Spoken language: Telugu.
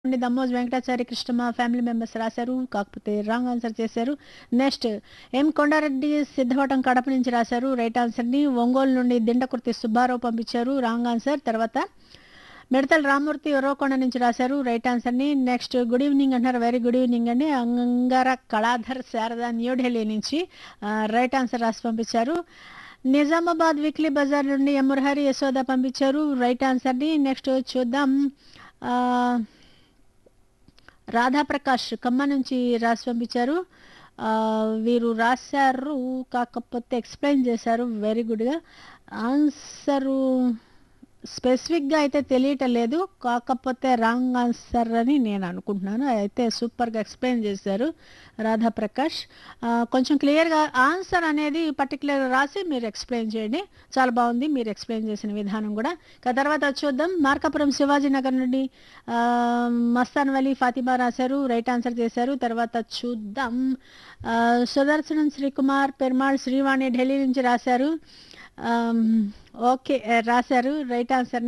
నుండి దమ్మోజ్ వెంకటాచారి కృష్ణమ్మ ఫ్యామిలీ మెంబర్స్ రాశారు కాకపోతే రాంగ్ ఆన్సర్ చేశారు నెక్స్ట్ ఎం కొండారెడ్డి సిద్ధవటం కడప నుంచి రాశారు రైట్ ఆన్సర్ని ఒంగోలు నుండి దిండకుర్తి సుబ్బారావు పంపించారు రాంగ్ ఆన్సర్ తర్వాత మిడతల రామూర్తి ఉరవకొండ నుంచి రాశారు రైట్ ఆన్సర్ని నెక్స్ట్ గుడ్ ఈవినింగ్ అంటున్నారు వెరీ గుడ్ ఈవినింగ్ అండి అంగార కళాధర్ శారద న్యూఢిల్లీ నుంచి రైట్ ఆన్సర్ రాసి పంపించారు నిజామాబాద్ వీక్లీ బజార్ నుండి ఎం మురహరి యశోద పంపించారు రైట్ ఆన్సర్ని నెక్స్ట్ చూద్దాం ఆ, రాధాప్రకాష్ ఖమ్మం నుంచి రాసి పంపించారు ఆ, వీరు రాశారు కాకపోతే ఎక్స్ప్లెయిన్ చేశారు వెరీ గుడ్గా ఆన్సరు స్పెసిఫిక్గా అయితే తెలియటం లేదు కాకపోతే రాంగ్ ఆన్సర్ అని నేను అనుకుంటున్నాను అయితే సూపర్గా ఎక్స్ప్లెయిన్ చేశారు రాధాప్రకాష్ ఆ, కొంచెం క్లియర్గా ఆన్సర్ అనేది పర్టికులర్ రాసి మీరు ఎక్స్ప్లెయిన్ చేయండి చాలా బాగుంది మీరు ఎక్స్ప్లెయిన్ చేసిన విధానం కూడా ఇక తర్వాత చూద్దాం మార్కాపురం శివాజీ నగర్ నుండి ఆ, మస్తాన్ వలీ ఫాతిమా రాశారు రైట్ ఆన్సర్ చేశారు తర్వాత చూద్దాం ఆ, సుదర్శనం శ్రీకుమార్ పెరుమాళ్ శ్రీవాణి ఢిల్లీ నుంచి రాశారు ఆమ్, ఓకే రాశారు రైట్ ఆన్సర్ని